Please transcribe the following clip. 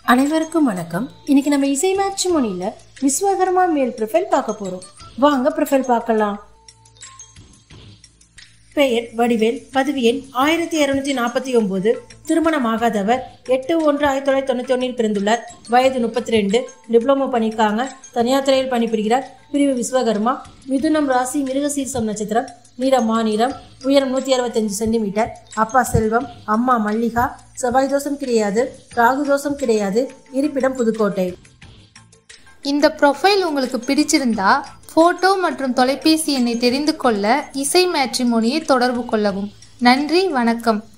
அனைவருக்கும் வணக்கம் இன்னைக்கு நம்ம இசை மேட்ச்மோனியில் விஸ்வகர்மா மேல் ப்ரொஃபைல் பார்க்க போகிறோம் வாங்க ப்ரொஃபைல் பார்க்கலாம் பெயர் வடிவேல் பதவி எண் ஆயிரத்தி இருநூத்தி நாற்பத்தி ஒன்பது திருமணமாகாதவர் எட்டு ஒன்று ஆயிரத்தி தொள்ளாயிரத்தி தொண்ணூத்தி ஒன்றில் பிறந்துள்ளார் வயது முப்பத்தி ரெண்டு டிப்ளமோ பண்ணியிருக்காங்க தனியார் துறையில் பணிபுரிகிறார் பிரிவு விஸ்வகர்மா மிதுனம் ராசி மிருகசீர்சம் நட்சத்திரம் நீளம் மாநிலம் உயரம் நூற்றி அறுபத்தஞ்சு சென்டிமீட்டர் அப்பா செல்வம் அம்மா மல்லிகா செவ்வாய் தோஷம் கிடையாது ராகு தோஷம் கிடையாது இருப்பிடம் புதுக்கோட்டை இந்த ப்ரொஃபைல் உங்களுக்கு பிடிச்சிருந்தா ஃபோட்டோ மற்றும் தொலைபேசி எண்ணை தெரிந்து கொள்ள இசை மேட்ரிமோனியை தொடர்பு கொள்ளவும் நன்றி வணக்கம்